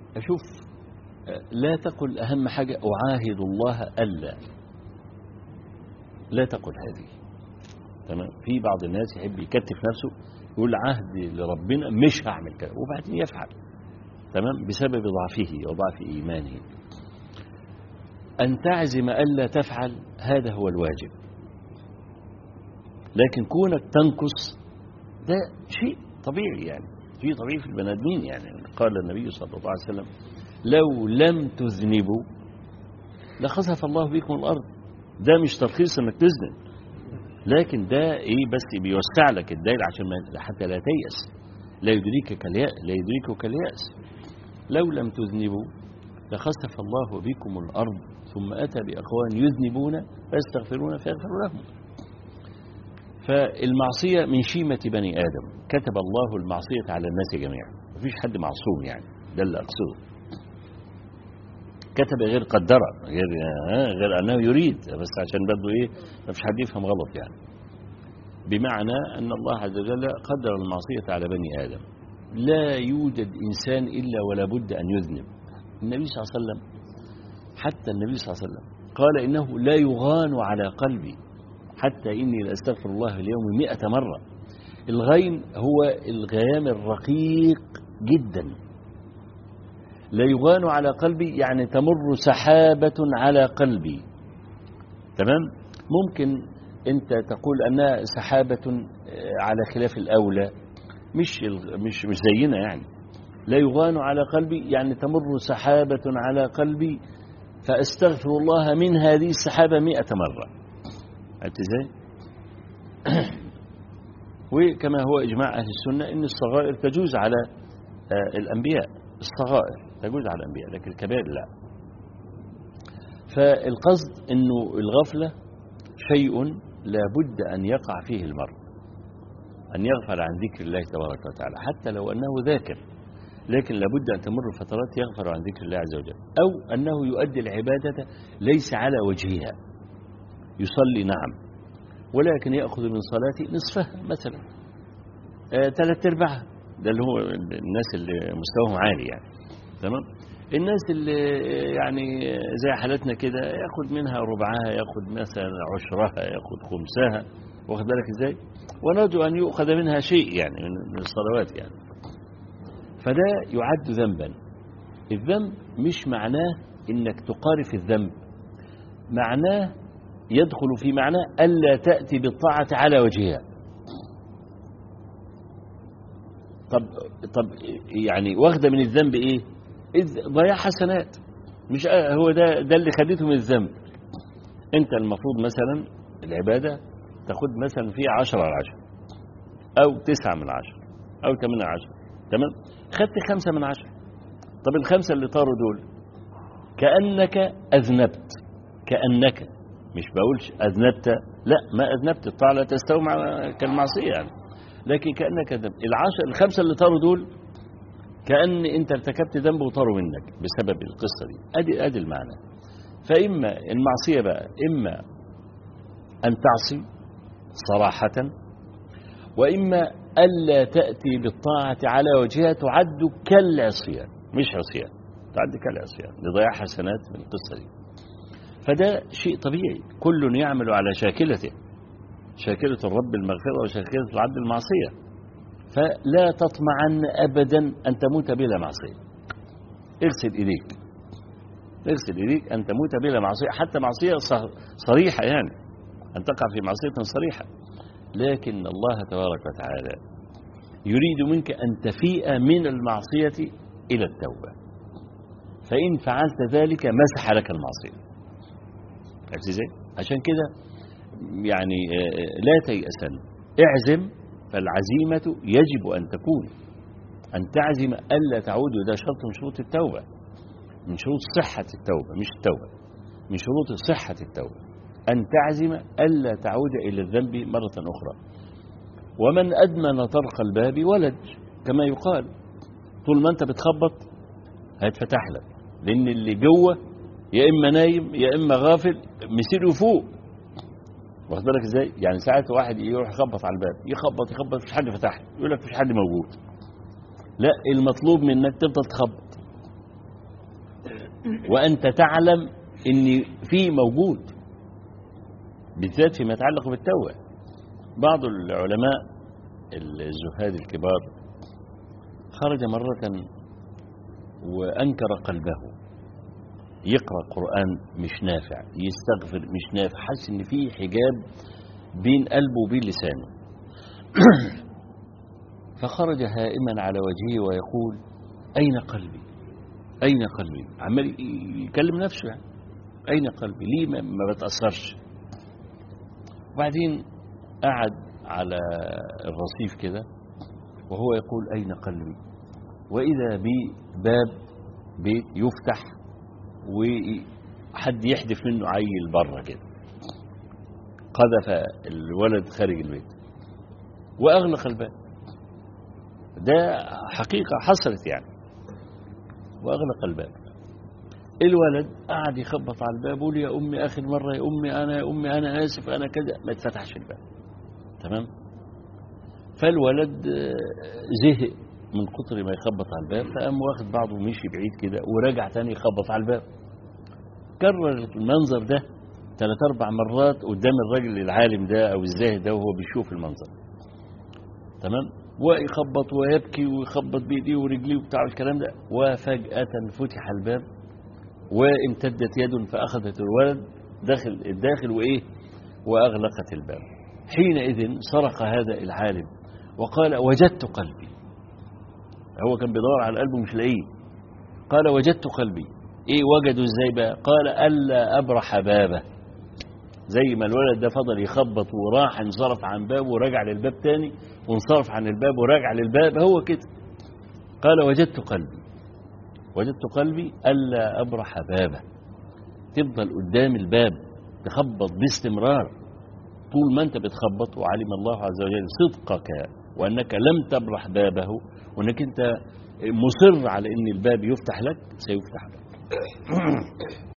أشوف لا تقل أهم حاجة أعاهد الله ألا لا تقل هذه تمام في بعض الناس يحب يكتف نفسه يقول عهد لربنا مش هعمل كده وبعدين يفعل تمام بسبب ضعفه وضعف إيمانه أن تعزم ألا تفعل هذا هو الواجب لكن كونك تنقص ده شيء طبيعي يعني شيء طبيعي في البني ادمين يعني قال النبي صلى الله عليه وسلم لو لم تذنبوا لخسف الله بكم الارض ده مش ترخيص انك تذنب لكن ده ايه بس بيوسع لك الدائره عشان ما حتى لا تيأس لا يدريك كالياس لا يدريك كالياس لو لم تذنبوا لخسف الله بكم الارض ثم اتى باقوام يذنبون فيستغفرون فيغفر لهم فالمعصية من شيمة بني آدم كتب الله المعصية على الناس جميعا مفيش حد معصوم يعني ده اللي أقصده كتب غير قدر غير غير أنه يريد بس عشان برضه إيه ما فيش حد يفهم غلط يعني بمعنى أن الله عز وجل قدر المعصية على بني آدم لا يوجد إنسان إلا ولا بد أن يذنب النبي صلى الله عليه وسلم حتى النبي صلى الله عليه وسلم قال إنه لا يغان على قلبي حتى إني لأستغفر الله في اليوم مئة مرة الغين هو الغيام الرقيق جدا لا يغان على قلبي يعني تمر سحابة على قلبي تمام ممكن أنت تقول أنها سحابة على خلاف الأولى مش مش مش زينا يعني لا يغان على قلبي يعني تمر سحابة على قلبي فأستغفر الله من هذه السحابة مئة مرة عرفت ازاي وكما هو اجماع اهل السنه ان الصغائر تجوز على الانبياء الصغائر تجوز على الانبياء لكن الكبائر لا فالقصد انه الغفله شيء لا بد ان يقع فيه المرء ان يغفل عن ذكر الله تبارك وتعالى حتى لو انه ذاكر لكن لابد ان تمر فترات يغفل عن ذكر الله عز وجل او انه يؤدي العباده ليس على وجهها يصلي نعم ولكن يأخذ من صلاتي نصفها مثلا آه ثلاث ارباعها ده اللي هو الناس اللي مستواهم عالي يعني تمام الناس اللي يعني زي حالتنا كده ياخد منها ربعها ياخد مثلا عشرها ياخد خمسها واخد بالك ازاي ونرجو ان يؤخذ منها شيء يعني من الصلوات يعني فده يعد ذنبا الذنب مش معناه انك تقارف الذنب معناه يدخل في معنى ألا تأتي بالطاعة على وجهها طب طب يعني واخدة من الذنب إيه؟ ضياع حسنات مش هو ده ده اللي خدته من الذنب أنت المفروض مثلا العبادة تاخد مثلا فيها عشرة على عشرة أو تسعة من عشرة أو ثمانية عشرة تمام؟ خدت خمسة من عشرة طب الخمسة اللي طاروا دول كأنك أذنبت كأنك مش بقولش أذنبت لا ما أذنبت الطاعة لا تستوي مع كالمعصية يعني لكن كأنك أذنبت العشر الخمسة اللي طاروا دول كأن أنت ارتكبت ذنب وطاروا منك بسبب القصة دي أدي أدي المعنى فإما المعصية بقى إما أن تعصي صراحة وإما ألا تأتي بالطاعة على وجهها تعد كالعصيان مش عصيان تعد كالعصيان لضياع حسنات من القصة دي فده شيء طبيعي كل يعمل على شاكلته شاكلة الرب المغفرة وشاكلة العبد المعصية فلا تطمعن أبدا أن تموت بلا معصية اغسل إيديك اغسل إيديك أن تموت بلا معصية حتى معصية صريحة يعني أن تقع في معصية صريحة لكن الله تبارك وتعالى يريد منك أن تفيء من المعصية إلى التوبة فإن فعلت ذلك مسح لك المعصية عرفت ازاي؟ عشان كده يعني لا تيأسن اعزم فالعزيمة يجب أن تكون أن تعزم ألا تعود وده شرط من شروط التوبة من شروط صحة التوبة مش التوبة من شروط صحة التوبة أن تعزم ألا تعود إلى الذنب مرة أخرى ومن أدمن طرق الباب ولج كما يقال طول ما أنت بتخبط هيتفتح لك لأن اللي جوه يا إما نايم يا إما غافل مسير يفوق واخد بالك ازاي؟ يعني ساعات واحد يروح يخبط على الباب يخبط يخبط مفيش حد فتح له يقول لك مفيش حد موجود لا المطلوب منك تفضل تخبط وأنت تعلم أن في موجود بالذات فيما يتعلق بالتوبة بعض العلماء الزهاد الكبار خرج مرة وأنكر قلبه يقرأ قرآن مش نافع يستغفر مش نافع حس ان في حجاب بين قلبه وبين لسانه فخرج هائما على وجهه ويقول أين قلبي أين قلبي عمال يكلم نفسه يعني أين قلبي ليه ما, ما بتأثرش وبعدين قعد على الرصيف كده وهو يقول أين قلبي وإذا بباب بيت يفتح وحد يحدف منه عيل بره كده قذف الولد خارج البيت وأغلق الباب ده حقيقة حصلت يعني وأغلق الباب الولد قعد يخبط على الباب يقول يا أمي آخر مرة يا أمي أنا يا أمي أنا آسف أنا كذا ما اتفتحش الباب تمام فالولد زهق من كتر ما يخبط على الباب فقام واخد بعضه ومشي بعيد كده ورجع تاني يخبط على الباب كرر المنظر ده ثلاث أربع مرات قدام الراجل العالم ده أو الزاهد ده وهو بيشوف المنظر تمام ويخبط ويبكي ويخبط بإيديه ورجليه وبتاع الكلام ده وفجأة فتح الباب وامتدت يد فأخذت الولد داخل الداخل وإيه وأغلقت الباب حينئذ صرخ هذا العالم وقال وجدت قلبي هو كان بيدور على قلبه مش لاقيه قال وجدت قلبي ايه وجده ازاي بقى قال الا ابرح بابه زي ما الولد ده فضل يخبط وراح انصرف عن بابه ورجع للباب تاني وانصرف عن الباب ورجع للباب هو كده قال وجدت قلبي وجدت قلبي الا ابرح بابه تفضل قدام الباب تخبط باستمرار طول ما انت بتخبط وعلم الله عز وجل صدقك وانك لم تبرح بابه وانك انت مصر على ان الباب يفتح لك سيفتح لك